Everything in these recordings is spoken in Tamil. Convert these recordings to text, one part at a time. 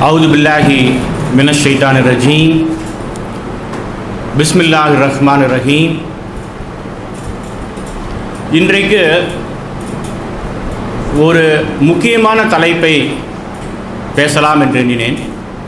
அவுது பில்லாஹி மினஷ் ஷைத்தான் ரஜீம் பிஸ்மில்லாஹ் ரஹ்மான் ரஹீம் இன்றைக்கு ஒரு முக்கியமான தலைப்பை பேசலாம் என்று எண்ணினேன்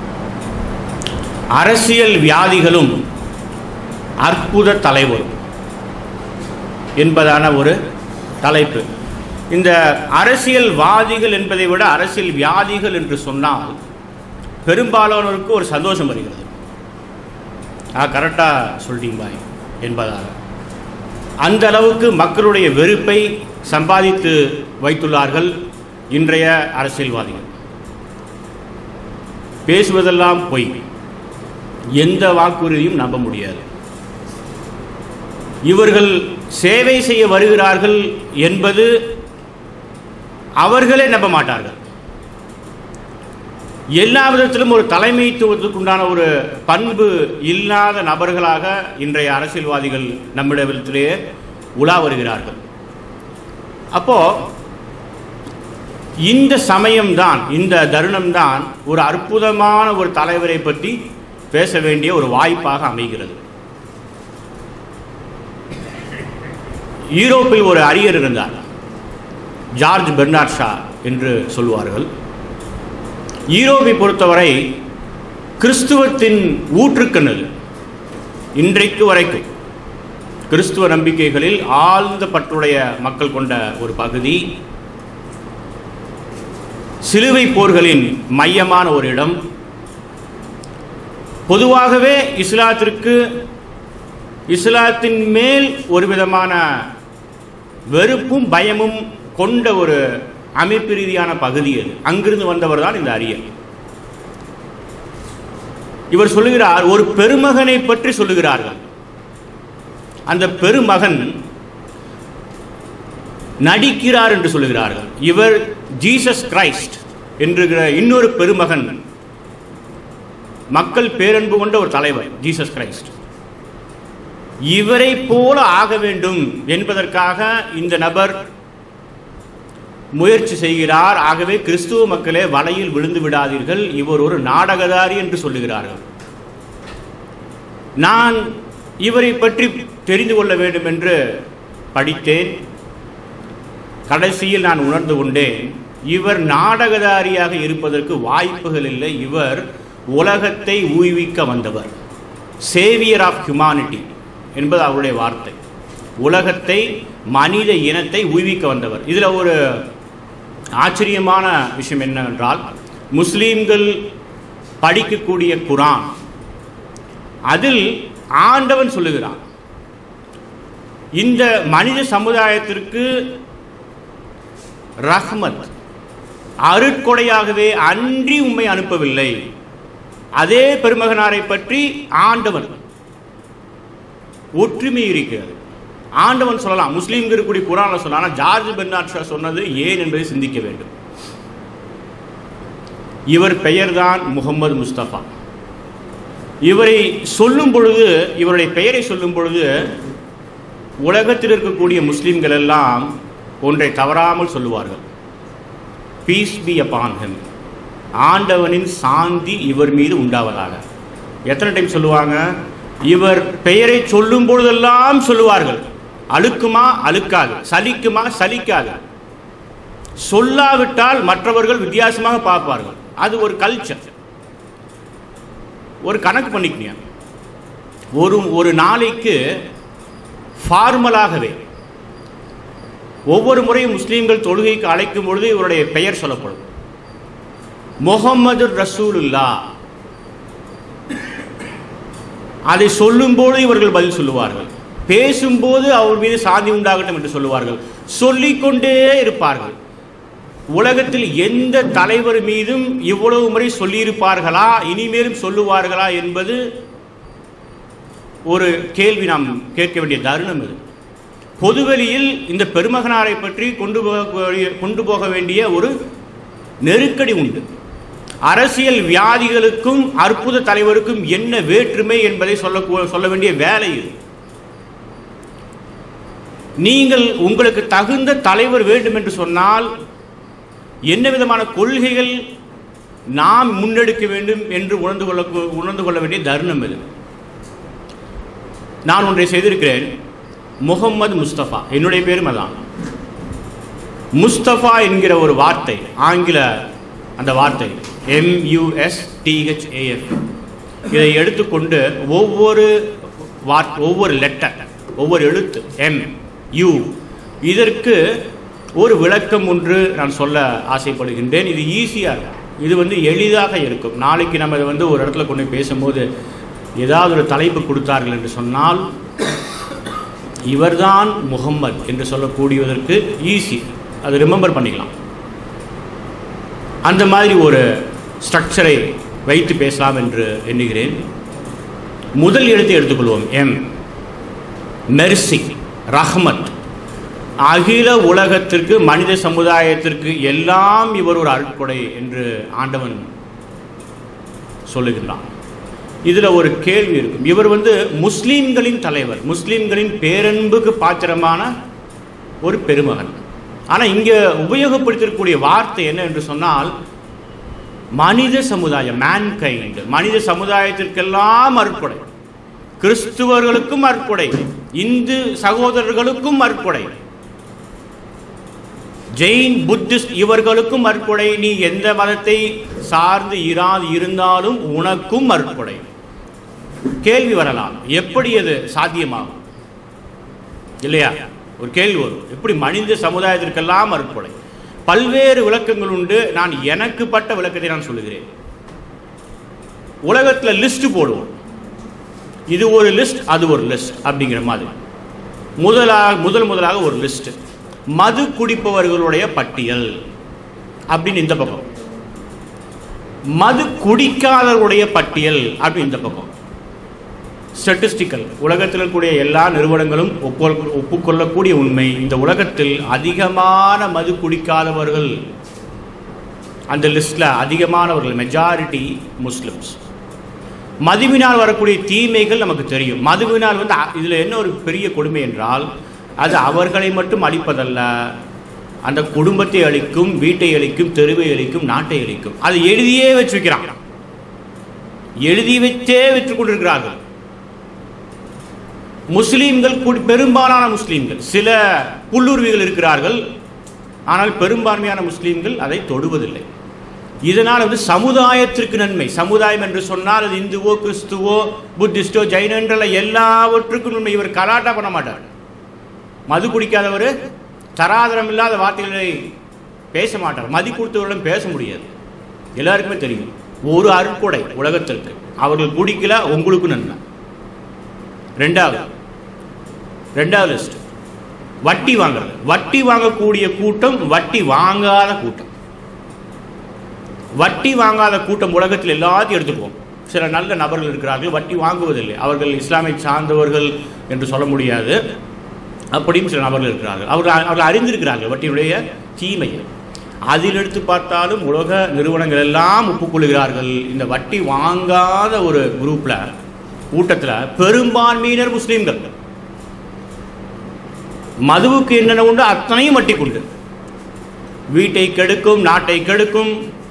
அரசியல் வியாதிகளும் அற்புத தலைவரும் என்பதான ஒரு தலைப்பு இந்த அரசியல்வாதிகள் என்பதை விட அரசியல் வியாதிகள் என்று சொன்னால் பெரும்பாலானோருக்கு ஒரு சந்தோஷம் வருகிறது ஆ கரெக்டாக சொல்லிட்டீங்க பாய் என்பதாக அந்த அளவுக்கு மக்களுடைய வெறுப்பை சம்பாதித்து வைத்துள்ளார்கள் இன்றைய அரசியல்வாதிகள் பேசுவதெல்லாம் பொய் எந்த வாக்குறுதியும் நம்ப முடியாது இவர்கள் சேவை செய்ய வருகிறார்கள் என்பது அவர்களே நம்ப மாட்டார்கள் எல்லா விதத்திலும் ஒரு தலைமைத்துவத்துக்குண்டான ஒரு பண்பு இல்லாத நபர்களாக இன்றைய அரசியல்வாதிகள் நம்மிடத்திலேயே உலா வருகிறார்கள் அப்போ இந்த சமயம்தான் இந்த தருணம்தான் ஒரு அற்புதமான ஒரு தலைவரை பற்றி பேச வேண்டிய ஒரு வாய்ப்பாக அமைகிறது யூரோப்பில் ஒரு அறிஞர் இருந்தார் ஜார்ஜ் பெர்னாட் ஷா என்று சொல்வார்கள் ஈரோப்பை பொறுத்தவரை கிறிஸ்துவத்தின் ஊற்றுக்கண்ணல் இன்றைக்கு வரைக்கும் கிறிஸ்துவ நம்பிக்கைகளில் ஆழ்ந்த பற்றுடைய மக்கள் கொண்ட ஒரு பகுதி சிலுவை போர்களின் மையமான ஒரு இடம் பொதுவாகவே இஸ்லாத்திற்கு இஸ்லாத்தின் மேல் ஒரு விதமான வெறுப்பும் பயமும் கொண்ட ஒரு அமைப்பு ரீதியான பகுதி அது அங்கிருந்து வந்தவர் தான் இந்த அரியர் இவர் சொல்லுகிறார் ஒரு பெருமகனை பற்றி சொல்லுகிறார்கள் அந்த பெருமகன் நடிக்கிறார் என்று சொல்லுகிறார்கள் இவர் ஜீசஸ் கிரைஸ்ட் என்கிற இன்னொரு பெருமகன் மக்கள் பேரன்பு கொண்ட ஒரு தலைவர் ஜீசஸ் கிரைஸ்ட் இவரை போல ஆக வேண்டும் என்பதற்காக இந்த நபர் முயற்சி செய்கிறார் ஆகவே கிறிஸ்துவ மக்களே வலையில் விழுந்து விடாதீர்கள் இவர் ஒரு நாடகதாரி என்று சொல்லுகிறார்கள் நான் இவரை பற்றி தெரிந்து கொள்ள வேண்டும் என்று படித்தேன் கடைசியில் நான் உணர்ந்து கொண்டேன் இவர் நாடகதாரியாக இருப்பதற்கு வாய்ப்புகள் இல்லை இவர் உலகத்தை ஊய்விக்க வந்தவர் சேவியர் ஆஃப் ஹியூமானிட்டி என்பது அவருடைய வார்த்தை உலகத்தை மனித இனத்தை ஊய்விக்க வந்தவர் இதில் ஒரு ஆச்சரியமான விஷயம் என்னவென்றால் முஸ்லீம்கள் படிக்கக்கூடிய குரான் அதில் ஆண்டவன் சொல்லுகிறான் இந்த மனித சமுதாயத்திற்கு ரஹ்மத் அருட்கொடையாகவே அன்றி உண்மை அனுப்பவில்லை அதே பெருமகனாரை பற்றி ஆண்டவன் ஒற்றுமை இருக்கிறது ஆண்டவன் சொல்லலாம் முஸ்லீம்கள் இருக்கக்கூடிய குரானில் சொல்லலாம் ஜார்ஜ் பெர்னாட் ஷா சொன்னது ஏன் என்பதை சிந்திக்க வேண்டும் இவர் பெயர்தான் முகமது முஸ்தபா இவரை சொல்லும் பொழுது இவருடைய பெயரை சொல்லும் பொழுது உலகத்தில் இருக்கக்கூடிய முஸ்லீம்கள் எல்லாம் ஒன்றை தவறாமல் சொல்லுவார்கள் பீஸ் பி அப்பான் ஹிம் ஆண்டவனின் சாந்தி இவர் மீது உண்டாவதாக எத்தனை டைம் சொல்லுவாங்க இவர் பெயரை சொல்லும் பொழுதெல்லாம் சொல்லுவார்கள் அழுக்குமா அழுக்காது சலிக்குமா சலிக்காது சொல்லாவிட்டால் மற்றவர்கள் வித்தியாசமாக பார்ப்பார்கள் அது ஒரு கல்ச்சர் ஒரு கணக்கு பண்ணிக்கங்க ஒரு ஒரு நாளைக்கு ஃபார்மலாகவே ஒவ்வொரு முறையும் முஸ்லீம்கள் தொழுகைக்கு அழைக்கும் பொழுது இவருடைய பெயர் சொல்லப்படும் முகமது ரசூலுல்லா அதை சொல்லும்போது இவர்கள் பதில் சொல்லுவார்கள் பேசும்போது அவர் மீது சாந்தி உண்டாகட்டும் என்று சொல்லுவார்கள் சொல்லிக்கொண்டே இருப்பார்கள் உலகத்தில் எந்த தலைவர் மீதும் இவ்வளவு முறை சொல்லியிருப்பார்களா இனிமேலும் சொல்லுவார்களா என்பது ஒரு கேள்வி நாம் கேட்க வேண்டிய தருணம் இது பொதுவெளியில் இந்த பெருமகனாரை பற்றி கொண்டு போக கொண்டு போக வேண்டிய ஒரு நெருக்கடி உண்டு அரசியல் வியாதிகளுக்கும் அற்புத தலைவருக்கும் என்ன வேற்றுமை என்பதை சொல்ல சொல்ல வேண்டிய வேலை இது நீங்கள் உங்களுக்கு தகுந்த தலைவர் வேண்டும் என்று சொன்னால் என்ன விதமான கொள்கைகள் நாம் முன்னெடுக்க வேண்டும் என்று உணர்ந்து கொள்ள உணர்ந்து கொள்ள வேண்டிய தருணம் இது நான் ஒன்றை செய்திருக்கிறேன் முகம்மது முஸ்தபா என்னுடைய பேரும் அதான் முஸ்தபா என்கிற ஒரு வார்த்தை ஆங்கில அந்த வார்த்தை எம்யூஎஸ் டிஹெச்ஏஎஃப் இதை எடுத்துக்கொண்டு ஒவ்வொரு வார் ஒவ்வொரு லெட்டர் ஒவ்வொரு எழுத்து எம் யூ இதற்கு ஒரு விளக்கம் ஒன்று நான் சொல்ல ஆசைப்படுகின்றேன் இது ஈஸியாக இருக்கும் இது வந்து எளிதாக இருக்கும் நாளைக்கு நம்ம இதை வந்து ஒரு இடத்துல கொண்டு போய் பேசும்போது ஏதாவது ஒரு தலைப்பு கொடுத்தார்கள் என்று சொன்னால் இவர்தான் முகம்மது என்று சொல்லக்கூடியதற்கு ஈஸி அது ரிமெம்பர் பண்ணிக்கலாம் அந்த மாதிரி ஒரு ஸ்ட்ரக்சரை வைத்து பேசலாம் என்று எண்ணுகிறேன் முதல் எழுத்தை எடுத்துக்கொள்வோம் எம் மெர்சி ரஹ்மத் அகில உலகத்திற்கு மனித சமுதாயத்திற்கு எல்லாம் இவர் ஒரு அருட்கொடை என்று ஆண்டவன் சொல்லுகின்றான் இதில் ஒரு கேள்வி இருக்கும் இவர் வந்து முஸ்லீம்களின் தலைவர் முஸ்லீம்களின் பேரன்புக்கு பாத்திரமான ஒரு பெருமகன் ஆனால் இங்கே உபயோகப்படுத்திருக்கக்கூடிய வார்த்தை என்ன என்று சொன்னால் மனித சமுதாயம் மேன்கைண்ட் மனித சமுதாயத்திற்கெல்லாம் அற்புடை கிறிஸ்துவர்களுக்கும் அற்புடை இந்து சகோதரர்களுக்கும் அற்புடை ஜெயின் புத்திஸ்ட் இவர்களுக்கும் அற்புடை நீ எந்த மதத்தை சார்ந்து இராது இருந்தாலும் உனக்கும் அற்புடை கேள்வி வரலாம் எப்படி அது சாத்தியமாகும் இல்லையா ஒரு கேள்வி வரும் எப்படி மனித சமுதாயத்திற்கெல்லாம் அற்புடை பல்வேறு விளக்கங்கள் உண்டு நான் எனக்கு பட்ட விளக்கத்தை நான் சொல்லுகிறேன் உலகத்தில் லிஸ்ட் போடுவோம் இது ஒரு லிஸ்ட் அது ஒரு லிஸ்ட் அப்படிங்கிற மாதிரி முதலாக முதல் முதலாக ஒரு லிஸ்ட் மது குடிப்பவர்களுடைய பட்டியல் அப்படின்னு இந்த பக்கம் மது குடிக்காதவருடைய பட்டியல் அப்படின்னு இந்த பக்கம் ஸ்டட்டிஸ்டிக்கல் உலகத்தில் இருக்கக்கூடிய எல்லா நிறுவனங்களும் ஒப்பு ஒப்புக்கொள்ளக்கூடிய உண்மை இந்த உலகத்தில் அதிகமான மது குடிக்காதவர்கள் அந்த லிஸ்டில் அதிகமானவர்கள் மெஜாரிட்டி முஸ்லிம்ஸ் மதுவினால் வரக்கூடிய தீமைகள் நமக்கு தெரியும் மதுவினால் வந்து இதில் என்ன ஒரு பெரிய கொடுமை என்றால் அது அவர்களை மட்டும் அழிப்பதல்ல அந்த குடும்பத்தை அழிக்கும் வீட்டை அழிக்கும் தெருவை அழிக்கும் நாட்டை அழிக்கும் அதை எழுதியே வச்சு வைக்கிறாங்க எழுதி வைத்தே விற்று கொண்டிருக்கிறார்கள் முஸ்லீம்கள் பெரும்பாலான முஸ்லீம்கள் சில புல்லுருவிகள் இருக்கிறார்கள் ஆனால் பெரும்பான்மையான முஸ்லீம்கள் அதை தொடுவதில்லை இதனால் வந்து சமுதாயத்திற்கு நன்மை சமுதாயம் என்று சொன்னால் அது இந்துவோ கிறிஸ்துவோ புத்திஸ்டோ ஜெயினன்ற எல்லாவற்றுக்கும் நன்மை இவர் கலாட்டா பண்ண மாட்டார் மது குடிக்காதவர் தராதரம் இல்லாத வார்த்தைகளை பேச மாட்டார் மதி கொடுத்தவரிடம் பேச முடியாது எல்லாருக்குமே தெரியும் ஒரு அருட்கொடை உலகத்திற்கு அவர்கள் குடிக்கல உங்களுக்கு நன்மை ரெண்டாவது ரெண்டாவது லிஸ்ட் வட்டி வாங்குறது வட்டி வாங்கக்கூடிய கூட்டம் வட்டி வாங்காத கூட்டம் வட்டி வாங்காத கூட்டம் உலகத்தில் எல்லாத்தையும் எடுத்துக்குவோம் சில நல்ல நபர்கள் இருக்கிறார்கள் வட்டி வாங்குவதில்லை அவர்கள் இஸ்லாமை சார்ந்தவர்கள் என்று சொல்ல முடியாது அப்படியும் சில நபர்கள் இருக்கிறார்கள் அவர்கள் அவர்கள் அறிந்திருக்கிறார்கள் வட்டியினுடைய தீமையை அதில் எடுத்து பார்த்தாலும் உலக நிறுவனங்கள் எல்லாம் ஒப்புக்கொள்கிறார்கள் இந்த வட்டி வாங்காத ஒரு குரூப்பில் கூட்டத்தில் பெரும்பான்மையினர் முஸ்லீம்கள் மதுவுக்கு என்னென்ன உண்டு அத்தனையும் வட்டி கொண்டு வீட்டை கெடுக்கும் நாட்டை கெடுக்கும்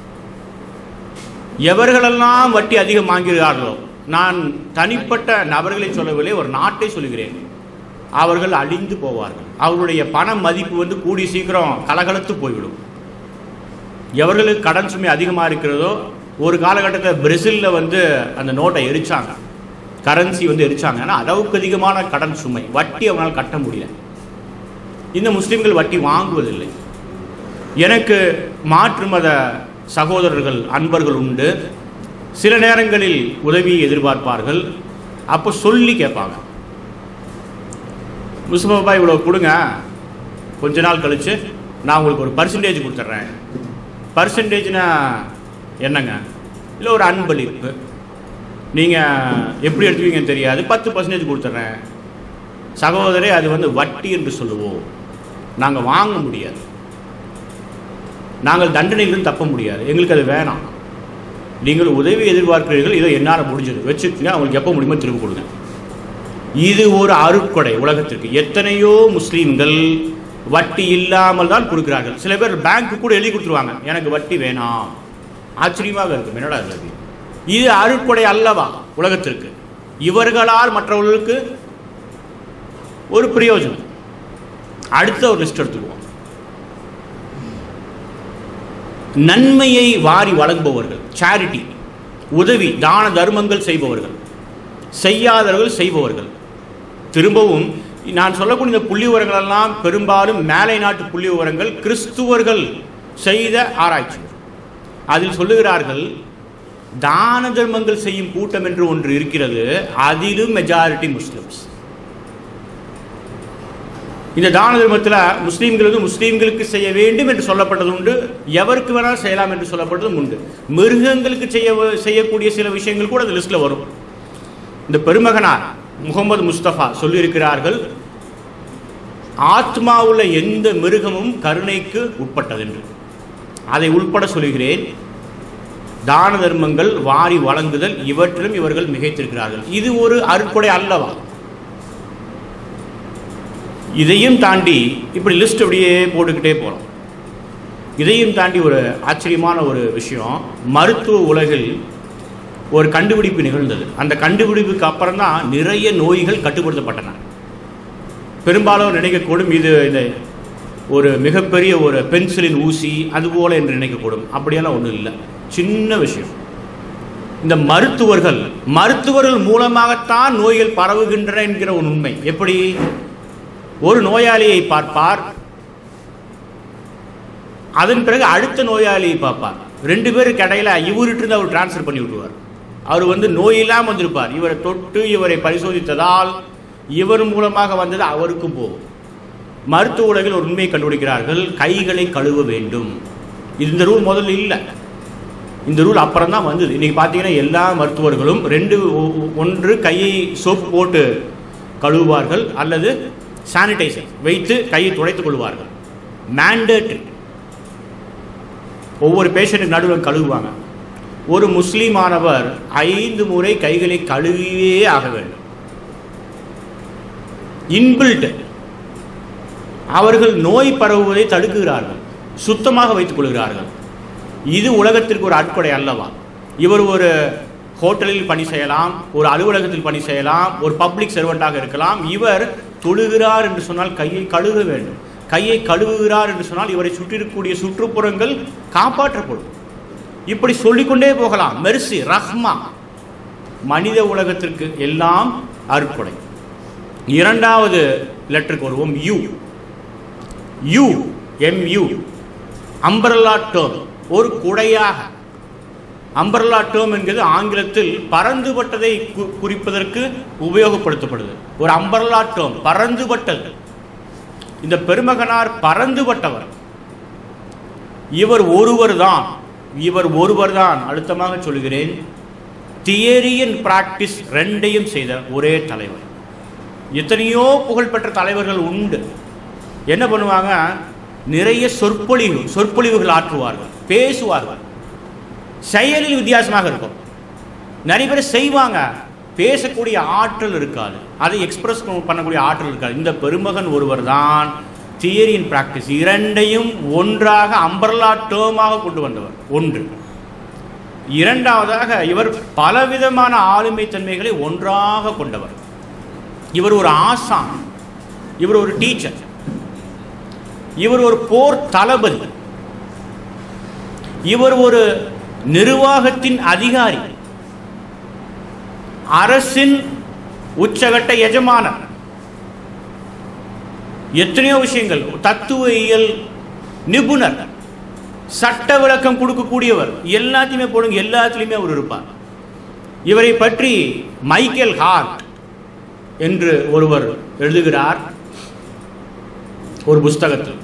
எவர்களெல்லாம் வட்டி அதிகம் வாங்குகிறார்களோ நான் தனிப்பட்ட நபர்களை சொல்லவில்லை ஒரு நாட்டை சொல்லுகிறேன் அவர்கள் அழிந்து போவார்கள் அவர்களுடைய பண மதிப்பு வந்து கூடி சீக்கிரம் கலகலத்து போய்விடும் எவர்களுக்கு கடன் சுமை அதிகமாக இருக்கிறதோ ஒரு காலகட்டத்தில் பிரேசிலில் வந்து அந்த நோட்டை எரிச்சாங்க கரன்சி வந்து எரிச்சாங்க ஆனால் அளவுக்கு அதிகமான கடன் சுமை வட்டி அவனால் கட்ட முடியல இந்த முஸ்லீம்கள் வட்டி வாங்குவதில்லை எனக்கு மாற்று மத சகோதரர்கள் அன்பர்கள் உண்டு சில நேரங்களில் உதவியை எதிர்பார்ப்பார்கள் அப்போ சொல்லி கேட்பாங்க முஸ்லிமப்பா இவ்வளோ கொடுங்க கொஞ்ச நாள் கழித்து நான் உங்களுக்கு ஒரு பர்சன்டேஜ் கொடுத்துட்றேன் பர்சன்டேஜ்னா என்னங்க இல்லை ஒரு அன்பளிப்பு நீங்கள் எப்படி எடுத்துவீங்கன்னு தெரியாது பத்து பர்சன்டேஜ் கொடுத்துட்றேன் சகோதரே அது வந்து வட்டி என்று சொல்லுவோம் நாங்கள் வாங்க முடியாது நாங்கள் தண்டனையிலும் தப்ப முடியாது எங்களுக்கு அது வேணாம் நீங்கள் உதவி எதிர்பார்க்கிறீர்கள் இதை என்னால் முடிஞ்சது வச்சுக்கோங்க அவங்களுக்கு எப்போ முடியுமோ திரும்ப கொடுங்க இது ஒரு அருட்கொடை உலகத்திற்கு எத்தனையோ முஸ்லீம்கள் வட்டி இல்லாமல் தான் கொடுக்கிறார்கள் சில பேர் பேங்க்கு கூட எழுதி கொடுத்துருவாங்க எனக்கு வட்டி வேணாம் ஆச்சரியமாக இருக்கும் என்னடா இது இது அருட்கொடை அல்லவா உலகத்திற்கு இவர்களால் மற்றவர்களுக்கு ஒரு பிரயோஜனம் அடுத்த ஒரு லிஸ்ட் எடுத்துக்குவோம் நன்மையை வாரி வழங்குபவர்கள் சேரிட்டி உதவி தான தர்மங்கள் செய்பவர்கள் செய்யாதவர்கள் செய்பவர்கள் திரும்பவும் நான் சொல்லக்கூடிய இந்த புள்ளி விவரங்கள் எல்லாம் பெரும்பாலும் மேலை நாட்டு புள்ளி விவரங்கள் கிறிஸ்துவர்கள் செய்த ஆராய்ச்சி அதில் சொல்லுகிறார்கள் தான தர்மங்கள் செய்யும் கூட்டம் என்று ஒன்று இருக்கிறது அதிலும் மெஜாரிட்டி முஸ்லிம்ஸ் இந்த தான தர்மத்தில் முஸ்லீம்கள் வந்து முஸ்லீம்களுக்கு செய்ய வேண்டும் என்று சொல்லப்பட்டது உண்டு எவருக்கு வேணாலும் செய்யலாம் என்று சொல்லப்பட்டதும் உண்டு மிருகங்களுக்கு செய்ய செய்யக்கூடிய சில விஷயங்கள் கூட அந்த லிஸ்ட்டில் வரும் இந்த பெருமகனார் முகமது முஸ்தபா சொல்லியிருக்கிறார்கள் ஆத்மாவுள்ள எந்த மிருகமும் கருணைக்கு உட்பட்டது என்று அதை உட்பட சொல்கிறேன் தான தர்மங்கள் வாரி வழங்குதல் இவற்றிலும் இவர்கள் மிகைத்திருக்கிறார்கள் இது ஒரு அருட்கொடை அல்லவா இதையும் தாண்டி இப்படி லிஸ்ட் அப்படியே போட்டுக்கிட்டே போகிறோம் இதையும் தாண்டி ஒரு ஆச்சரியமான ஒரு விஷயம் மருத்துவ உலகில் ஒரு கண்டுபிடிப்பு நிகழ்ந்தது அந்த கண்டுபிடிப்புக்கு அப்புறம் தான் நிறைய நோய்கள் கட்டுப்படுத்தப்பட்டன பெரும்பாலும் நினைக்கக்கூடும் இது இந்த ஒரு மிகப்பெரிய ஒரு பென்சிலின் ஊசி அதுபோல என்று நினைக்கக்கூடும் அப்படியெல்லாம் ஒன்றும் இல்லை சின்ன விஷயம் இந்த மருத்துவர்கள் மருத்துவர்கள் மூலமாகத்தான் நோய்கள் பரவுகின்றன என்கிற ஒரு உண்மை எப்படி ஒரு நோயாளியை பார்ப்பார் அதன் பிறகு அடுத்த நோயாளியை பார்ப்பார் ரெண்டு பேருக்கு இடையில இவர்கிட்ட அவர் டிரான்ஸ்ஃபர் பண்ணி விட்டுருவார் அவர் வந்து நோயில்லாமல் வந்திருப்பார் இவரை தொட்டு இவரை பரிசோதித்ததால் இவர் மூலமாக வந்தது அவருக்கும் போகும் மருத்துவ உலகில் ஒரு உண்மையை கண்டுபிடிக்கிறார்கள் கைகளை கழுவ வேண்டும் இந்த ரூல் முதல்ல இல்லை இந்த ரூல் அப்புறம் தான் வந்தது இன்னைக்கு பார்த்தீங்கன்னா எல்லா மருத்துவர்களும் ரெண்டு ஒ- ஒன்று கையை சோப்பு போட்டு கழுவுவார்கள் அல்லது சானிடைசர் வைத்து கையை துடைத்துக் கொள்வார்கள் மேண்டேட்ரி ஒவ்வொரு பேஷண்ட்டுக்கு நடுவில் கழுவுவாங்க ஒரு முஸ்லீமானவர் ஐந்து முறை கைகளை கழுவியே ஆக வேண்டும் இன்பில்ட் அவர்கள் நோய் பரவுவதை தடுக்குகிறார்கள் சுத்தமாக வைத்துக் கொள்கிறார்கள் இது உலகத்திற்கு ஒரு அட்கொடை அல்லவா இவர் ஒரு ஹோட்டலில் பணி செய்யலாம் ஒரு அலுவலகத்தில் பணி செய்யலாம் ஒரு பப்ளிக் சர்வெண்ட்டாக இருக்கலாம் இவர் தொழுகிறார் என்று சொன்னால் கையை கழுவ வேண்டும் கையை கழுவுகிறார் என்று சொன்னால் இவரை சுற்றிருக்கக்கூடிய சுற்றுப்புறங்கள் காப்பாற்றப்படும் இப்படி சொல்லிக்கொண்டே போகலாம் மெர்சி ரஹ்மா மனித உலகத்திற்கு எல்லாம் அருட்கொடை இரண்டாவது லெட்டருக்கு வருவோம் U U M U umbrella term ஒரு குடையாக அம்பரல்லா டேர்ம் என்கிறது ஆங்கிலத்தில் பறந்துபட்டதை கு- குறிப்பதற்கு உபயோகப்படுத்தப்படுது ஒரு அம்பரல்லா டேர்ம் பறந்துபட்டது இந்த பெருமகனார் பறந்துபட்டவர் இவர் ஒருவர்தான் இவர் ஒருவர்தான் அழுத்தமாக சொல்கிறேன் தியரி அண்ட் பிராக்டிஸ் ரெண்டையும் செய்த ஒரே தலைவர் எத்தனையோ புகழ்பெற்ற தலைவர்கள் உண்டு என்ன பண்ணுவாங்க நிறைய சொற்பொழிவு சொற்பொழிவுகள் ஆற்றுவார்கள் பேசுவார்கள் செயலில் வித்தியாசமாக இருக்கும் நிறைய பேர் செய்வாங்க பேசக்கூடிய ஆற்றல் இருக்காது அதை எக்ஸ்பிரஸ் பண்ணக்கூடிய ஆற்றல் இருக்காது இந்த பெருமகன் ஒருவர் தான் தியரி அண்ட் பிராக்டிஸ் இரண்டையும் ஒன்றாக அம்பர்லா டேர்மாக கொண்டு வந்தவர் ஒன்று இரண்டாவதாக இவர் பலவிதமான ஆளுமை தன்மைகளை ஒன்றாக கொண்டவர் இவர் ஒரு ஆசான் இவர் ஒரு டீச்சர் இவர் ஒரு போர் தளபதி இவர் ஒரு நிர்வாகத்தின் அதிகாரி அரசின் உச்சகட்ட எஜமானர் எத்தனையோ விஷயங்கள் தத்துவயியல் நிபுணர் சட்ட விளக்கம் கொடுக்கக்கூடியவர் எல்லாத்தையுமே போடுங்க எல்லாத்துலேயுமே அவர் இருப்பார் இவரை பற்றி மைக்கேல் ஹார்ட் என்று ஒருவர் எழுதுகிறார் ஒரு புஸ்தகத்தில்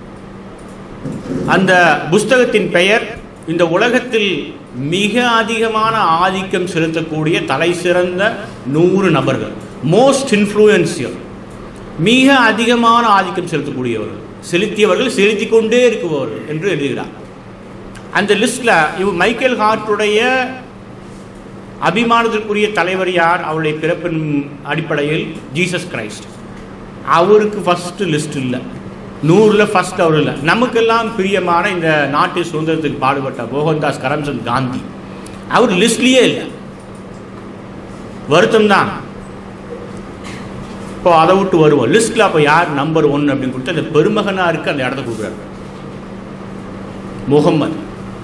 அந்த புஸ்தகத்தின் பெயர் இந்த உலகத்தில் மிக அதிகமான ஆதிக்கம் செலுத்தக்கூடிய தலை சிறந்த நூறு நபர்கள் மோஸ்ட் இன்ஃப்ளூயன்சியர் மிக அதிகமான ஆதிக்கம் செலுத்தக்கூடியவர்கள் செலுத்தியவர்கள் செலுத்தி கொண்டே இருக்குபவர்கள் என்று எழுதுகிறார் அந்த லிஸ்டில் இவ் மைக்கேல் ஹார்ட்டுடைய அபிமானத்திற்குரிய தலைவர் யார் அவருடைய பிறப்பின் அடிப்படையில் ஜீசஸ் கிரைஸ்ட் அவருக்கு ஃபஸ்ட்டு லிஸ்ட் இல்லை நூறில் ஃபர்ஸ்ட் அவர் இல்லை நமக்கெல்லாம் பிரியமான இந்த நாட்டு சுதந்திரத்துக்கு பாடுபட்ட மோகன்தாஸ் கரம்சந்த் காந்தி அவர் லிஸ்ட்லேயே இல்லை வருத்தம் தான் இப்போ அதை விட்டு வருவோம் லிஸ்ட்டில் அப்போ யார் நம்பர் ஒன் அப்படின்னு கொடுத்து அந்த பெருமகனாருக்கு அந்த இடத்த கொடுக்குறாரு முகம்மது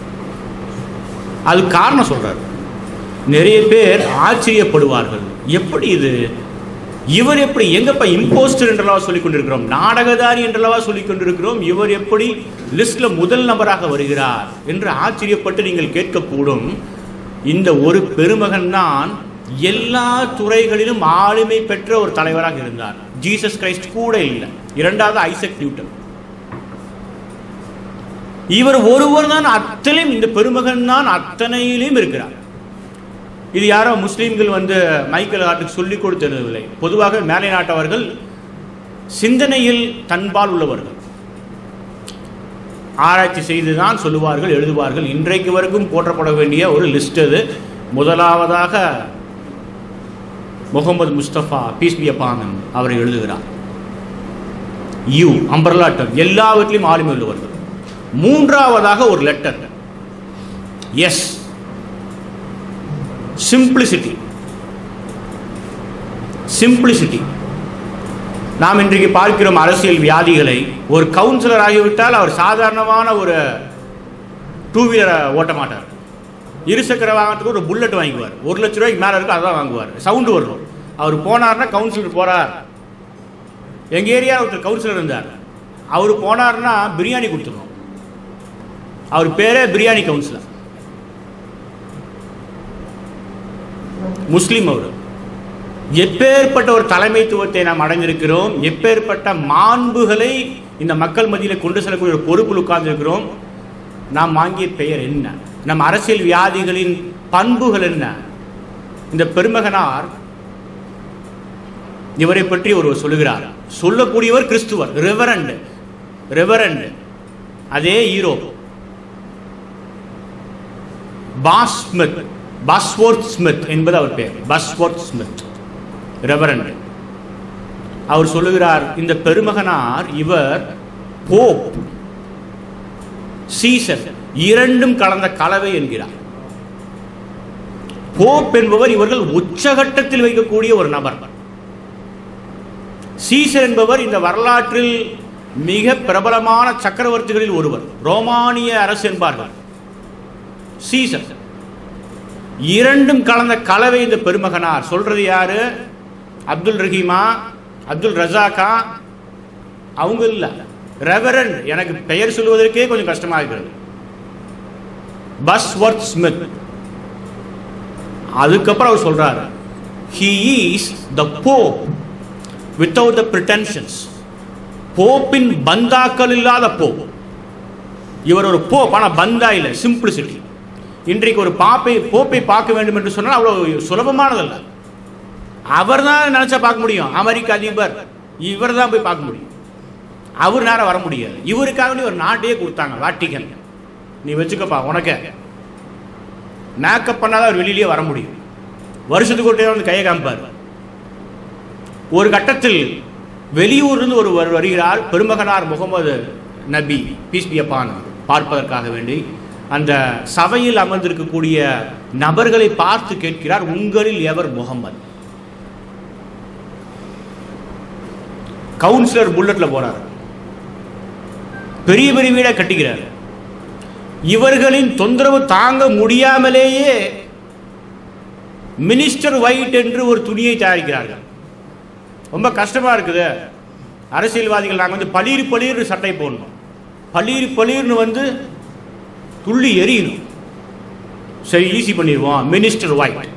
அது காரணம் சொல்றாரு நிறைய பேர் ஆச்சரியப்படுவார்கள் எப்படி இது இவர் எப்படி எங்கப்பா இம்போஸ்டர் என்றளவா சொல்லிக் கொண்டிருக்கிறோம் நாடகதாரி என்றளவா சொல்லிக் கொண்டிருக்கிறோம் இவர் எப்படி லிஸ்ட்ல முதல் நபராக வருகிறார் என்று ஆச்சரியப்பட்டு நீங்கள் கேட்கக்கூடும் இந்த ஒரு பெருமகன் தான் எல்லா துறைகளிலும் ஆளுமை பெற்ற ஒரு தலைவராக இருந்தார் ஜீசஸ் கிரைஸ்ட் கூட இல்லை இரண்டாவது ஐசக் நியூட்டன் இவர் ஒருவர் தான் அத்தனையும் இந்த பெருமகன் தான் அத்தனையிலும் இருக்கிறார் இது யாரோ முஸ்லீம்கள் வந்து மைக்கேல் ஆட்டுக்கு சொல்லிக் கொடுத்ததில்லை பொதுவாக மேலை நாட்டவர்கள் சிந்தனையில் தன்பால் உள்ளவர்கள் ஆராய்ச்சி செய்து தான் சொல்லுவார்கள் எழுதுவார்கள் இன்றைக்கு வரைக்கும் போற்றப்பட வேண்டிய ஒரு லிஸ்ட் அது முதலாவதாக முகமது முஸ்தபா பீஸ் பி அப்பானன் அவர் எழுதுகிறார் யூ அம்பர்லாட்டம் எல்லாவற்றிலும் ஆளுமை உள்ளவர்கள் மூன்றாவதாக ஒரு லெட்டர் எஸ் சிம்பிளிசிட்டி சிம்பிளிசிட்டி நாம் இன்றைக்கு பார்க்கிறோம் அரசியல் வியாதிகளை ஒரு கவுன்சிலர் ஆகிவிட்டால் அவர் சாதாரணமான ஒரு டூ வீலரை ஓட்ட மாட்டார் இருசக்கர வாகனத்துக்கு ஒரு புல்லட் வாங்குவார் ஒரு லட்ச ரூபாய்க்கு மேலே இருக்கும் அதான் வாங்குவார் சவுண்டு வரும் அவர் போனார்னா கவுன்சிலர் போகிறார் எங்கள் ஏரியாவில் ஒருத்தர் கவுன்சிலர் இருந்தார் அவர் போனார்னா பிரியாணி கொடுத்துருவோம் அவர் பேரே பிரியாணி கவுன்சிலர் முஸ்லீம் அவர் எப்பேற்பட்ட ஒரு தலைமைத்துவத்தை நாம் அடைந்திருக்கிறோம் எப்பேற்பட்ட மாண்புகளை இந்த மக்கள் மத்தியில் கொண்டு செல்லக்கூடிய ஒரு பொறுப்பில் உட்கார்ந்திருக்கிறோம் நாம் வாங்கிய பெயர் என்ன நம் அரசியல் வியாதிகளின் பண்புகள் என்ன இந்த பெருமகனார் இவரை பற்றி ஒருவர் சொல்லுகிறார் சொல்லக்கூடியவர் கிறிஸ்துவர் ரெவரண்ட் ரெவரண்ட் அதே ஈரோ பாஸ் ஸ்மித் பஸ்வொர்த் ஸ்மித் என்பது அவர் பெயர் பஸ்வொர்த் ஸ்மித் ரெவரண்ட் அவர் சொல்லுகிறார் இந்த பெருமகனார் இவர் போப் சீசர் இரண்டும் கலந்த கலவை என்கிறார் போப் என்பவர் இவர்கள் உச்சகட்டத்தில் வைக்கக்கூடிய ஒரு நபர் சீசர் என்பவர் இந்த வரலாற்றில் மிக பிரபலமான சக்கரவர்த்திகளில் ஒருவர் ரோமானிய அரசு என்பார்கள் சீசர் இரண்டும் கலந்த கலவை இந்த பெருமகனார் சொல்றது யாரு அப்துல் ரஹீமா அப்துல் ரஜாக்கா அவங்க இல்ல ரெவரண்ட் எனக்கு பெயர் சொல்வதற்கே கொஞ்சம் கஷ்டமா இருக்கிறது பஸ்வர்த் ஸ்மித் அதுக்கப்புறம் அவர் சொல்றாரு he is the pope without the pretensions போப்பின் பந்தாக்கள் இல்லாத போப் இவர் ஒரு போப் ஆனால் பந்தா இல்லை சிம்பிளிசிட்டி இன்றைக்கு ஒரு பாப்பை போப்பை பார்க்க வேண்டும் என்று சொன்னால் அவ்வளோ சுலபமானதல்ல அவர் தான் நினச்சா பார்க்க முடியும் அமெரிக்க அதிபர் இவர் தான் போய் பார்க்க முடியும் அவர் நேரம் வர முடியாது இவருக்காக வேண்டி ஒரு நாட்டையே கொடுத்தாங்க வாட்டிக்கன் நீ வச்சுக்கப்பா உனக்க மேக்கப் பண்ணாதான் அவர் வெளியிலேயே வர முடியும் வருஷத்துக்கு ஒரு வந்து கையை காமிப்பார் ஒரு கட்டத்தில் வெளியூர்லேருந்து ஒரு வருகிறார் பெருமகனார் முகமது நபி பீஸ் பி அப்பான் பார்ப்பதற்காக வேண்டி அந்த சபையில் அமர்ந்திருக்கக்கூடிய நபர்களை பார்த்து கேட்கிறார் உங்களில் எவர் முகமது கவுன்சிலர் புல்லட்ல போறார் பெரிய பெரிய வீடை கட்டிக்கிறார் இவர்களின் தொந்தரவு தாங்க முடியாமலேயே மினிஸ்டர் ஒயிட் என்று ஒரு துணியை தயாரிக்கிறார்கள் ரொம்ப கஷ்டமா இருக்குது அரசியல்வாதிகள் நாங்கள் வந்து பளீர் பளீர் சட்டை போடணும் பளீர் பளீர்னு வந்து துள்ளி எரியணும் சரி ஈஸி பண்ணிடுவோம் மினிஸ்டர் ஒயிட்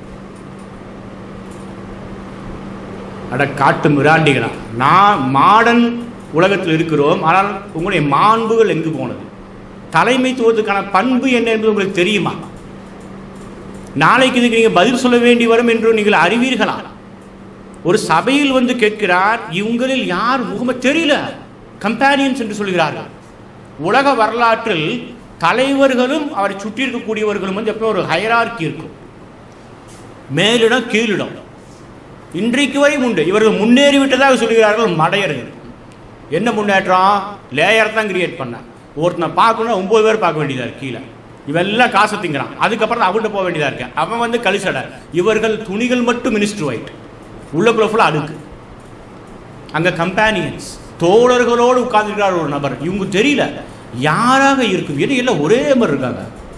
அட காட்டு மிராண்டிகளா நான் மாடர்ன் உலகத்தில் இருக்கிறோம் ஆனால் உங்களுடைய மாண்புகள் எங்கு போனது தலைமைத்துவத்துக்கான பண்பு என்ன என்பது உங்களுக்கு தெரியுமா நாளைக்கு இதுக்கு நீங்கள் பதில் சொல்ல வேண்டி வரும் என்று நீங்கள் அறிவீர்களா ஒரு சபையில் வந்து கேட்கிறார் இவங்களில் யார் முகமது தெரியல கம்பேனியன்ஸ் என்று சொல்கிறார்கள் உலக வரலாற்றில் தலைவர்களும் அவரை சுற்றி இருக்கக்கூடியவர்களும் வந்து எப்போ ஒரு ஹயரார்கி இருக்கும் மேலிடம் கீழிடம் இன்றைக்கு வரை உண்டு இவர்கள் முன்னேறி விட்டதாக சொல்கிறார்கள் மடையர்கள் என்ன முன்னேற்றம் லேயர் தான் கிரியேட் பண்ணேன் ஒருத்தனை பார்க்கணும் ஒன்பது பேர் பார்க்க வேண்டியதா இருக்கு கீழே இவெல்லாம் காசை திங்கிறான் அதுக்கப்புறம் அவன்கிட்ட போக வேண்டியதா இருக்கு அவன் வந்து கழிச்சடை இவர்கள் துணிகள் மட்டும் மினிஸ்டர் ஒயிட் உள்ளக்குள்ள ஃபுல்லாக அடுக்கு அங்க கம்பேனியன்ஸ் தோழர்களோடு உட்கார்ந்துருக்கிறார் ஒரு நபர் இவங்க தெரியல யாராக இருக்கும் ஏன்னா எல்லாம் ஒரே மாதிரி இருக்காங்க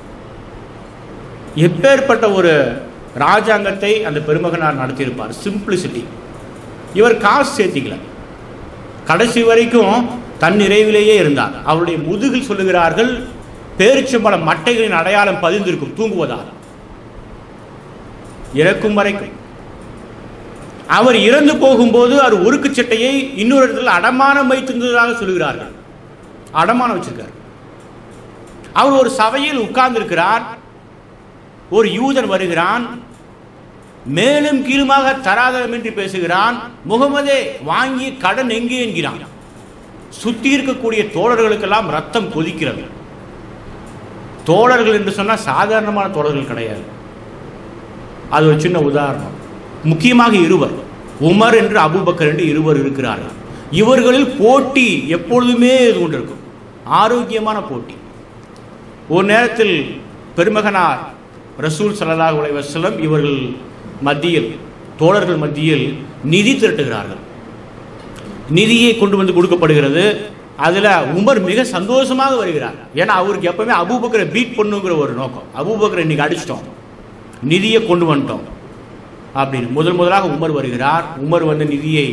எப்பேற்பட்ட ஒரு ராஜாங்கத்தை அந்த பெருமகனார் நடத்தியிருப்பார் சிம்பிளிசிட்டி இவர் காசு சேர்த்திக்கல கடைசி வரைக்கும் தன் நிறைவிலேயே இருந்தார் அவருடைய முதுகில் சொல்லுகிறார்கள் பேரிச்சம்பழ மட்டைகளின் அடையாளம் பதிந்திருக்கும் தூங்குவதால் இறக்கும் வரைக்கும் அவர் இறந்து போகும்போது அவர் உருக்கு சட்டையை இன்னொரு இடத்துல அடமானம் வைத்திருந்ததாக சொல்லுகிறார்கள் அடமானம் வச்சிருக்கார் அவர் ஒரு சபையில் உட்கார்ந்திருக்கிறார் ஒரு யூதன் வருகிறான் மேலும் கீழுமாக தராதரமின்றி பேசுகிறான் முகமதே வாங்கிய கடன் எங்கே என்கிறான் சுத்தி இருக்கக்கூடிய தோழர்களுக்கெல்லாம் ரத்தம் கொதிக்கிறது தோழர்கள் என்று சொன்னால் சாதாரணமான தோழர்கள் கிடையாது அது ஒரு சின்ன உதாரணம் முக்கியமாக இருவர் உமர் என்று அபூபக்கர் என்று இருவர் இருக்கிறார்கள் இவர்களில் போட்டி எப்பொழுதுமே இது கொண்டிருக்கும் ஆரோக்கியமான போட்டி ஒரு நேரத்தில் பெருமகனார் ரசூல் ஸல்லல்லாஹு அலைஹி வஸல்லம் இவர்கள் மத்தியில் தோழர்கள் மத்தியில் நிதி திரட்டுகிறார்கள் நிதியை கொண்டு வந்து கொடுக்கப்படுகிறது அதில் உமர் மிக சந்தோஷமாக வருகிறார் ஏன்னா அவருக்கு எப்பவுமே அபூபக்கரை பீட் பண்ணுங்கிற ஒரு நோக்கம் அபூபக்கரை இன்னைக்கு அடிச்சிட்டோம் நிதியை கொண்டு வந்துட்டோம் அப்படின்னு முதல் முதலாக உமர் வருகிறார் உமர் வந்து நிதியை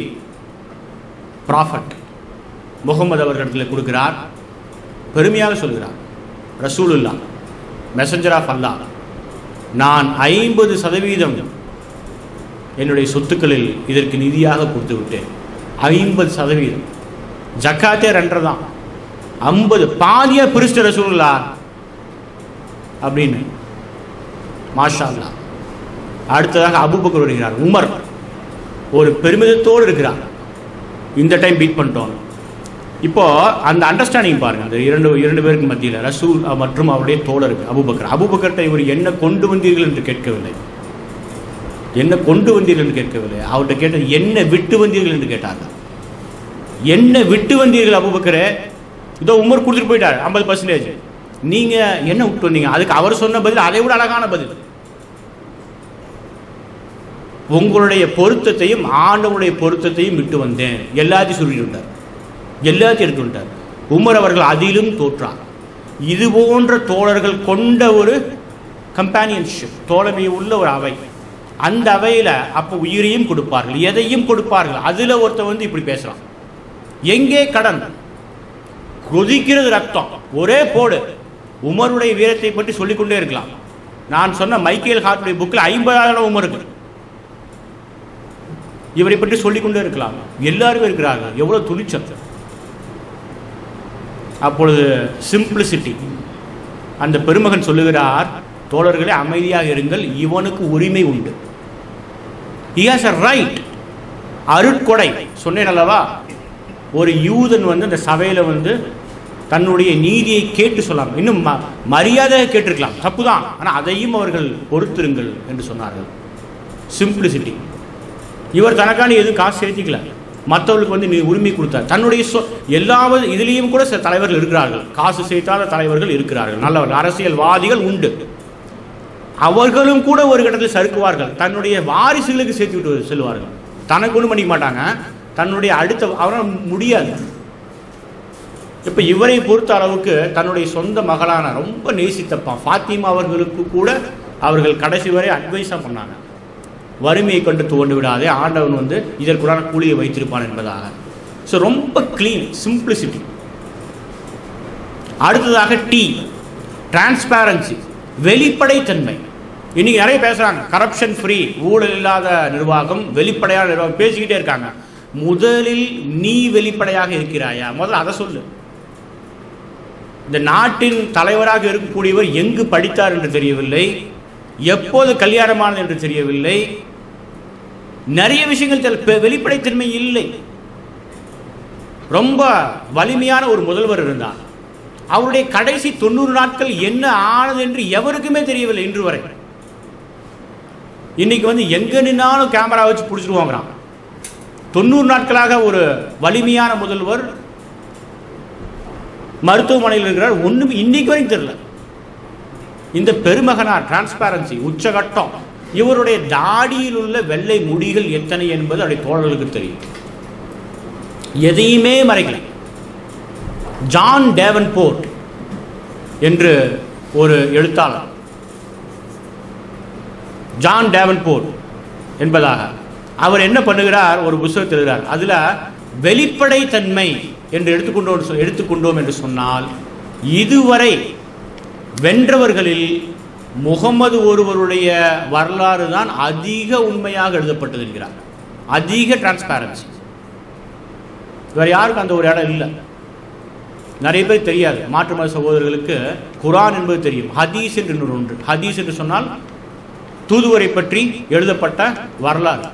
ப்ராஃபட் முகமது அவர்களிடத்தில் கொடுக்கிறார் பெருமையாக சொல்கிறார் ரசூலுல்லா மெசஞ்சர் ஆஃப் அல்லாஹ் நான் ஐம்பது சதவீதம் என்னுடைய சொத்துக்களில் இதற்கு நிதியாக கொடுத்து விட்டேன் ஐம்பது சதவீதம் ஜக்காத்தே ரெண்டரை தான் ஐம்பது பாதியா பிரிச்சிட்ட ரசூலுல்லா அப்படின்னு மாஷா அல்லாஹ் அடுத்ததாக அபுபக்கர் வருகிறார் உமர் ஒரு பெருமிதத்தோடு இருக்கிறார் இந்த டைம் பீட் பண்ணிட்டோம் இப்போ அந்த அண்டர்ஸ்டாண்டிங் பாருங்க அந்த இரண்டு இரண்டு பேருக்கு மத்தியில் ரசூல் மற்றும் அவருடைய தோழருக்கு அபுபக்கர் அபுபக்கர்கிட்ட இவர் என்ன கொண்டு வந்தீர்கள் என்று கேட்கவில்லை என்ன கொண்டு வந்தீர்கள் என்று கேட்கவில்லை அவர்கிட்ட கேட்டது என்ன விட்டு வந்தீர்கள் என்று கேட்டார்கள் என்ன விட்டு வந்தீர்கள் அபுபக்கரே இதோ உமர் கொடுத்துட்டு போயிட்டார் ஐம்பது பர்சன்டேஜ் நீங்க என்ன விட்டு வந்தீங்க அதுக்கு அவர் சொன்ன பதில் அதை விட அழகான பதில் உங்களுடைய பொருத்தத்தையும் ஆண்டவனுடைய பொருத்தத்தையும் விட்டு வந்தேன் எல்லாத்தையும் சொல்லிட்டு வந்தார் எல்லாத்தையும் எடுத்து வந்தார் உமர் அவர்கள் அதிலும் தோற்றார் இது போன்ற தோழர்கள் கொண்ட ஒரு கம்பானியன்ஷிப் தோழமை உள்ள ஒரு அவை அந்த அவையில் அப்போ உயிரையும் கொடுப்பார்கள் எதையும் கொடுப்பார்கள் அதில் ஒருத்தன் வந்து இப்படி பேசுகிறான் எங்கே கடன் கொதிக்கிறது ரத்தம் ஒரே போடு உமருடைய வீரத்தை பற்றி சொல்லிக்கொண்டே இருக்கலாம் நான் சொன்ன மைக்கேல் ஹார்ட்டுடைய புக்கில் ஐம்பதாயிரம் உமர் இருக்கு இவரை பற்றி சொல்லிக்கொண்டே இருக்கலாம் எல்லாருமே இருக்கிறார்கள் எவ்வளவு துணிச்சல் அப்பொழுது சிம்பிளிசிட்டி அந்த பெருமகன் சொல்லுகிறார் தோழர்களே அமைதியாக இருங்கள் இவனுக்கு உரிமை உண்டு he has a ரைட் அருட்கொடை சொன்னேன் அல்லவா ஒரு யூதன் வந்து அந்த சபையில் வந்து தன்னுடைய நீதியை கேட்டு சொல்லாமல் இன்னும் ம மரியாதையாக கேட்டிருக்கலாம் தப்பு தான் ஆனால் அதையும் அவர்கள் பொறுத்திருங்கள் என்று சொன்னார்கள் சிம்பிளிசிட்டி இவர் தனக்கான எதுவும் காசு சேர்த்திக்கல மற்றவர்களுக்கு வந்து நீ உரிமை கொடுத்தார் தன்னுடைய சொ எல்லாவது இதுலேயும் கூட சில தலைவர்கள் இருக்கிறார்கள் காசு சேர்த்தாத தலைவர்கள் இருக்கிறார்கள் நல்லவர்கள் அரசியல்வாதிகள் உண்டு அவர்களும் கூட ஒரு கட்டத்தில் சறுக்குவார்கள் தன்னுடைய வாரிசுகளுக்கு சேர்த்து விட்டு செல்வார்கள் தனக்கு ஒன்றும் பண்ணிக்க மாட்டாங்க தன்னுடைய அடுத்த அவரால் முடியாது இப்போ இவரை பொறுத்த அளவுக்கு தன்னுடைய சொந்த மகளான ரொம்ப நேசித்தப்பான் ஃபாத்திமா அவர்களுக்கு கூட அவர்கள் கடைசி வரை அட்வைஸாக பண்ணாங்க வறுமையை கண்டு துவண்டு விடாதே ஆண்டவன் வந்து இதற்குடான கூலியை வைத்திருப்பான் என்பதாக ஸோ ரொம்ப க்ளீன் சிம்பிளிசிட்டி அடுத்ததாக டி டிரான்ஸ்பேரன்சி வெளிப்படைத்தன்மை இன்னைக்கு நிறைய பேசுறாங்க கரப்ஷன் ஃப்ரீ ஊழல் இல்லாத நிர்வாகம் வெளிப்படையான நிர்வாகம் பேசிக்கிட்டே இருக்காங்க முதலில் நீ வெளிப்படையாக இருக்கிறாயா முதல்ல அதை சொல்லு இந்த நாட்டின் தலைவராக இருக்கக்கூடியவர் எங்கு படித்தார் என்று தெரியவில்லை எப்போது கல்யாணமானது என்று தெரியவில்லை நிறைய விஷயங்கள் தெரி- பெ- வெளிப்படைத்தன்மை இல்லை ரொம்ப வலிமையான ஒரு முதல்வர் இருந்தார் அவருடைய கடைசி தொண்ணூறு நாட்கள் என்ன ஆனது என்று எவருக்குமே தெரியவில்லை இன்று வரை இன்னைக்கு வந்து எங்க நின்னாலும் கேமரா வச்சு பிடிச்சிருவாங்கிறான் தொண்ணூறு நாட்களாக ஒரு வலிமையான முதல்வர் மருத்துவமனையில் இருக்கிறார் ஒன்றும் இன்னைக்கு வரைக்கும் தெரியல இந்த பெருமகனார் டிரான்ஸ்பாரன்சி உச்சகட்டம் இவருடைய தாடியில் உள்ள வெள்ளை முடிகள் எத்தனை என்பது அவருடைய தோழர்களுக்கு தெரியும் எதையுமே மறைக்கல ஜான் டேவன்போர்ட் என்று ஒரு எழுத்தாளர் ஜான் டேவன்போர்ட் என்பதாக அவர் என்ன பண்ணுகிறார் ஒரு புத்தகத்தில் எழுதுகிறார் அதில் வெளிப்படைத்தன்மை என்று எடுத்துக்கொண்டோம் சொ- எடுத்துக்கொண்டோம் என்று சொன்னால் இதுவரை வென்றவர்களில் முகமது ஒருவருடைய வரலாறு தான் அதிக உண்மையாக எழுதப்பட்டது என்கிறார் அதிக டிரான்ஸ்பாரன்சி வேற யாருக்கும் அந்த ஒரு இடம் இல்லை நிறைய பேர் தெரியாது மாற்று மத சகோதரர்களுக்கு குரான் என்பது தெரியும் ஹதீஸ் என்று இன்னொரு ஒன்று ஹதீஸ் என்று சொன்னால் தூதுவரை பற்றி எழுதப்பட்ட வரலாறு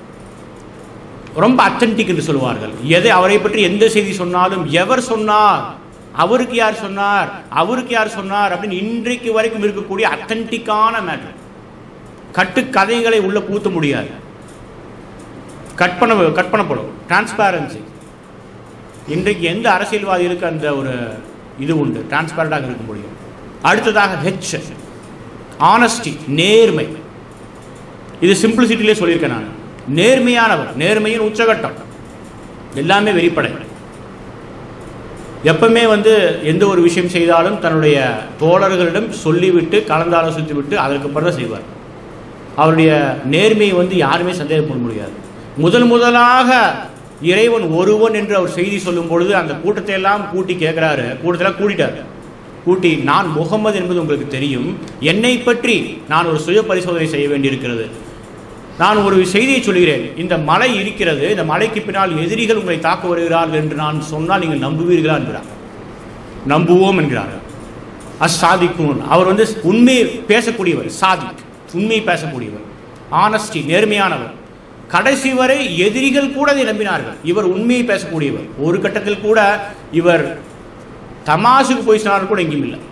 ரொம்ப அத்தன்டிக் என்று சொல்லுவார்கள் எதை அவரை பற்றி எந்த செய்தி சொன்னாலும் எவர் சொன்னார் அவருக்கு யார் சொன்னார் அவருக்கு யார் சொன்னார் அப்படின்னு இன்றைக்கு வரைக்கும் இருக்கக்கூடிய அத்தன்டிக்கான மேட்டர் கட்டு கதைகளை உள்ள பூத்த முடியாது கற்பனை கற்பனைப்படும் டிரான்ஸ்பாரன்சி இன்றைக்கு எந்த அரசியல்வாதிகளுக்கு அந்த ஒரு இது உண்டு டிரான்ஸ்பரண்டாக இருக்க முடியும் அடுத்ததாக ஹெச் ஆனஸ்டி நேர்மை இது சிம்பிளிசிட்டிலே சொல்லியிருக்கேன் நான் நேர்மையானவர் நேர்மையின் உச்சகட்டம் எல்லாமே வெளிப்படை எப்பவுமே வந்து எந்த ஒரு விஷயம் செய்தாலும் தன்னுடைய தோழர்களிடம் சொல்லிவிட்டு கலந்தாலோசித்து விட்டு அதற்கப்புறம் தான் செய்வார் அவருடைய நேர்மையை வந்து யாருமே சந்தேகப்பட முடியாது முதல் முதலாக இறைவன் ஒருவன் என்று அவர் செய்தி சொல்லும் பொழுது அந்த கூட்டத்தை எல்லாம் கூட்டி கேட்குறாரு கூட்டத்தெல்லாம் கூட்டிட்டார் கூட்டி நான் முகமது என்பது உங்களுக்கு தெரியும் என்னை பற்றி நான் ஒரு சுய பரிசோதனை செய்ய வேண்டியிருக்கிறது நான் ஒரு செய்தியை சொல்கிறேன் இந்த மலை இருக்கிறது இந்த மலைக்கு பின்னால் எதிரிகள் உங்களை தாக்க வருகிறார்கள் என்று நான் சொன்னால் நீங்கள் நம்புவீர்களா என்கிறார் நம்புவோம் என்கிறார்கள் அசாதிக்கும் அவர் வந்து உண்மையை பேசக்கூடியவர் சாதிக் உண்மையை பேசக்கூடியவர் ஆனஸ்டி நேர்மையானவர் கடைசி வரை எதிரிகள் கூட அதை நம்பினார்கள் இவர் உண்மையை பேசக்கூடியவர் ஒரு கட்டத்தில் கூட இவர் தமாசுக்கு போய் சொன்னார் கூட எங்கேயும் இல்லை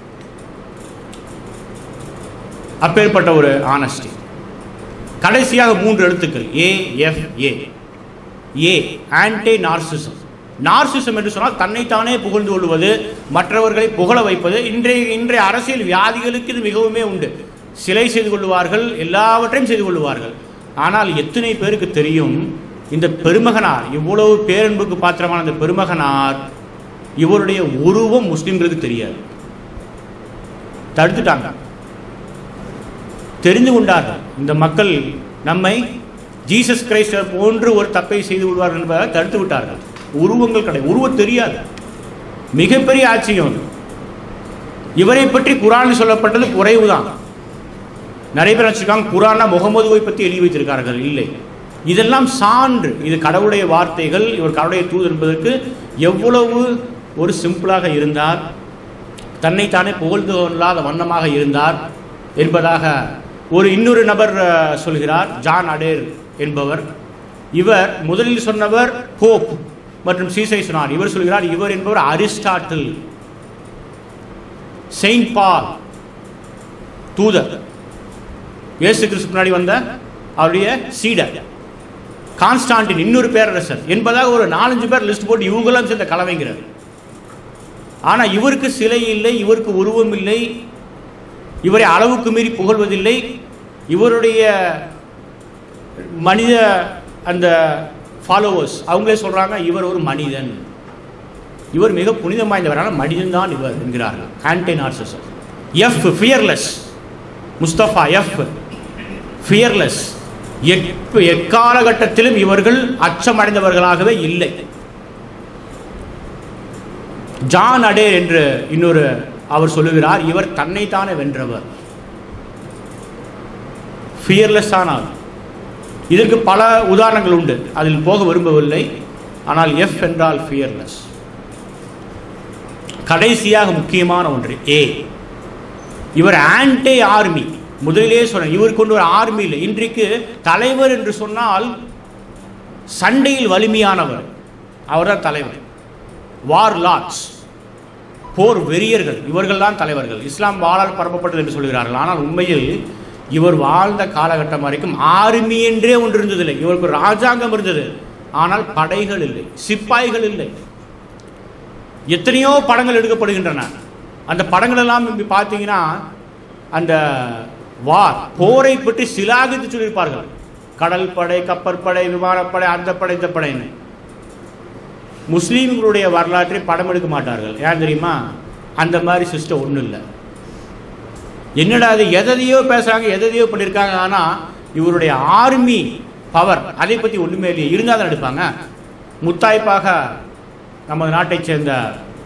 அப்பேற்பட்ட ஒரு ஆனஸ்டி கடைசியாக மூன்று எழுத்துக்கள் A F A A anti narcissism narcissism என்று சொன்னால் தன்னைத்தானே புகழ்ந்து கொள்வது மற்றவர்களை புகழ வைப்பது இன்றைய இன்றைய அரசியல் வியாதிகளுக்கு இது மிகவுமே உண்டு சிலை செய்து கொள்வார்கள் எல்லாவற்றையும் செய்து கொள்வார்கள் ஆனால் எத்தனை பேருக்கு தெரியும் இந்த பெருமகனார் இவ்வளவு பேரன்புக்கு பாத்திரமான இந்த பெருமகனார் இவருடைய உருவம் முஸ்லிம்களுக்கு தெரியாது தடுத்துட்டாங்க தெரிந்து கொண்டார்கள் இந்த மக்கள் நம்மை ஜீசஸ் கிரைஸ்டர் போன்று ஒரு தப்பை செய்து விடுவார்கள் என்பதை தடுத்து விட்டார்கள் உருவங்கள் கிடையாது உருவம் தெரியாது மிகப்பெரிய ஆச்சரியம் அது. இவரை பற்றி குரானில் சொல்லப்பட்டது குறைவுதான் நிறைய பேர் வச்சிருக்காங்க குரானா முகமதுவை பற்றி எழுதி வைத்திருக்கார்கள் இல்லை இதெல்லாம் சான்று இது கடவுளுடைய வார்த்தைகள் இவர் கடவுளுடைய தூது என்பதற்கு எவ்வளவு ஒரு சிம்பிளாக இருந்தார் தன்னைத்தானே புகழ்ந்து கொள்ளாத வண்ணமாக இருந்தார் என்பதாக ஒரு இன்னொரு நபர் அஹ், சொல்கிறார் ஜான் அடேர் என்பவர் இவர் முதலில் சொன்னவர் போப் மற்றும் சீசை சொன்னார் இவர் சொல்கிறார் இவர் என்பவர் அரிஸ்டாட்டில் செயின்ட் பால் தூதர் இயேசு கிறிஸ்து முன்னாடி வந்த அவருடைய சீடர் கான்ஸ்டான்டின் இன்னொரு பேரரசர் என்பதாக ஒரு நாலஞ்சு பேர் லிஸ்ட் போட்டு இவங்கெல்லாம் சேர்ந்த கலவைங்கிறார் ஆனால் இவருக்கு சிலை இல்லை இவருக்கு உருவம் இல்லை இவரை அளவுக்கு மீறி புகழ்வதில்லை இவருடைய மனித அந்த ஃபாலோவர்ஸ் அவங்களே சொல்கிறாங்க இவர் ஒரு மனிதன் இவர் மிக புனிதம் வாய்ந்தவர் ஆனால் மனிதன் தான் இவர் என்கிறார்கள் anti narcissism F fearless Mustafa F fearless எப்ப எக்காலகட்டத்திலும் இவர்கள் அச்சமடைந்தவர்களாகவே இல்லை ஜான் அடேர் என்று இன்னொரு அவர் சொல்லுகிறார் இவர் தன்னைத்தானே வென்றவர் ஃபியர்லெஸ் ஆனார் இதற்கு பல உதாரணங்கள் உண்டு அதில் போக விரும்பவில்லை ஆனால் எஃப் என்றால் ஃபியர்லெஸ் கடைசியாக முக்கியமான ஒன்று ஏ இவர் ஆன்டே ஆர்மி முதலிலே சொன்னேன் இவர் கொண்டு ஒரு ஆர்மி இல்லை இன்றைக்கு தலைவர் என்று சொன்னால் சண்டையில் வலிமையானவர் அவர்தான் தலைவர் வார் லார்ட்ஸ் போர் வெறியர்கள் இவர்கள் தான் தலைவர்கள் இஸ்லாம் வாழால் பரப்பப்பட்டது என்று சொல்கிறார்கள் ஆனால் உண்மையில் இவர் வாழ்ந்த காலகட்டம் வரைக்கும் ஆர்மி என்றே ஒன்று இருந்ததில்லை இவருக்கு ஒரு ராஜாங்கம் இருந்தது ஆனால் படைகள் இல்லை சிப்பாய்கள் இல்லை எத்தனையோ படங்கள் எடுக்கப்படுகின்றன அந்த படங்கள் எல்லாம் இப்படி பார்த்தீங்கன்னா அந்த வார் போரை பற்றி சிலாகித்து சொல்லியிருப்பார்கள் கடல் படை கப்பற்படை விமானப்படை அந்த படை இந்த படைன்னு முஸ்லீம்களுடைய வரலாற்றை படம் எடுக்க மாட்டார்கள் ஏன் தெரியுமா அந்த மாதிரி சிஸ்டம் ஒன்றும் இல்லை என்னடா அது எதையோ பேசுகிறாங்க எதையோ பண்ணியிருக்காங்க ஆனால் இவருடைய ஆர்மி பவர் அதை பற்றி ஒன்றுமே இல்லையே இருந்தால் தான் எடுப்பாங்க முத்தாய்ப்பாக நமது நாட்டைச் சேர்ந்த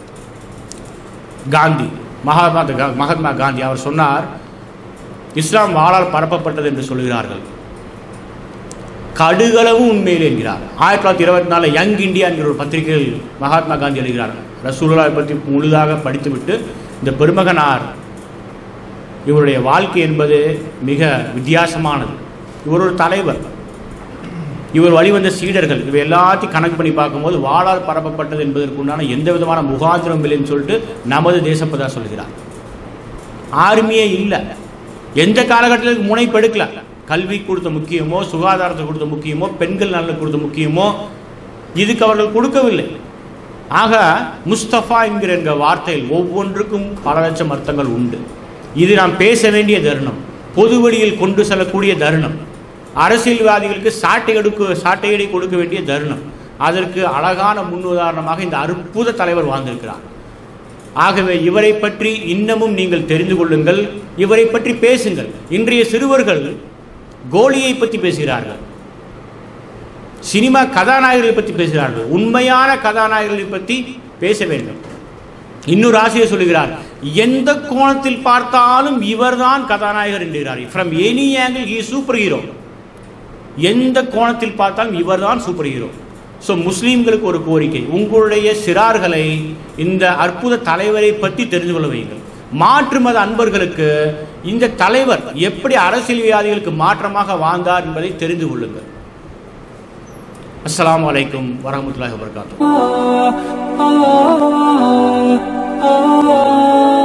காந்தி மகாத்மா கா- மகாத்மா காந்தி அவர் சொன்னார் இஸ்லாம் வாளால் பரப்பப்பட்டது என்று சொல்கிறார்கள் கடுகளவும் உண்மையில் என்கிறார் ஆயிரத்தி தொள்ளாயிரத்தி இருபத்தி நாலு யங் இந்தியா என்கிற ஒரு பத்திரிகையில் மகாத்மா காந்தி எழுதுகிறார் ரசூலுல்லாவை பற்றி முழுதாக படித்துவிட்டு இந்த பெருமகனார் இவருடைய வாழ்க்கை என்பது மிக வித்தியாசமானது இவர் ஒரு தலைவர் இவர் வழிவந்த சீடர்கள் இவை எல்லாத்தையும் கணக்கு பண்ணி பார்க்கும்போது வாளால் பரப்பப்பட்டது என்பதற்கு உண்டான எந்த விதமான முகாந்திரம் இல்லைன்னு சொல்லிட்டு நமது தேசப்பதா சொல்கிறார் ஆர்மியே இல்லை எந்த காலகட்டத்தில் முனைப்பு எடுக்கல கல்வி கொடுத்த முக்கியமோ சுகாதாரத்தை கொடுத்த முக்கியமோ பெண்கள் நலன் கொடுத்த முக்கியமோ இதுக்கு அவர்கள் கொடுக்கவில்லை ஆக முஸ்தபா என்கிற என்ற வார்த்தையில் ஒவ்வொன்றுக்கும் பல லட்சம் அர்த்தங்கள் உண்டு இது நாம் பேச வேண்டிய தருணம் பொது வழியில் கொண்டு செல்லக்கூடிய தருணம் அரசியல்வாதிகளுக்கு சாட்டை எடுக்க சாட்டையடி கொடுக்க வேண்டிய தருணம் அதற்கு அழகான முன்னுதாரணமாக இந்த அற்புத தலைவர் வாழ்ந்திருக்கிறார் ஆகவே இவரை பற்றி இன்னமும் நீங்கள் தெரிந்து கொள்ளுங்கள் இவரை பற்றி பேசுங்கள் இன்றைய சிறுவர்கள் கோலியை பற்றி பேசுகிறார்கள் சினிமா கதாநாயகர்களை பற்றி பேசுகிறார்கள் உண்மையான கதாநாயகர்களை பற்றி பேச வேண்டும் இன்னொரு ஆசிரியர் சொல்லுகிறார் எந்த கோணத்தில் பார்த்தாலும் இவர்தான் கதாநாயகர் என்கிறார் from any angle he super hero எந்த கோணத்தில் பார்த்தாலும் இவர்தான் சூப்பர் ஹீரோ ஸோ முஸ்லீம்களுக்கு ஒரு கோரிக்கை உங்களுடைய சிறார்களை இந்த அற்புத தலைவரை பற்றி தெரிந்து கொள்ள வையுங்கள் மாற்று மத அன்பர்களுக்கு இந்த தலைவர் எப்படி அரசியல்வாதிகளுக்கு மாற்றமாக வாழ்ந்தார் என்பதை தெரிந்து கொள்ளுங்கள் அஸ்ஸலாமு அலைக்கும் வரஹ்மத்துல்லாஹி வபரகாத்துஹு ah, ah, ah, ah.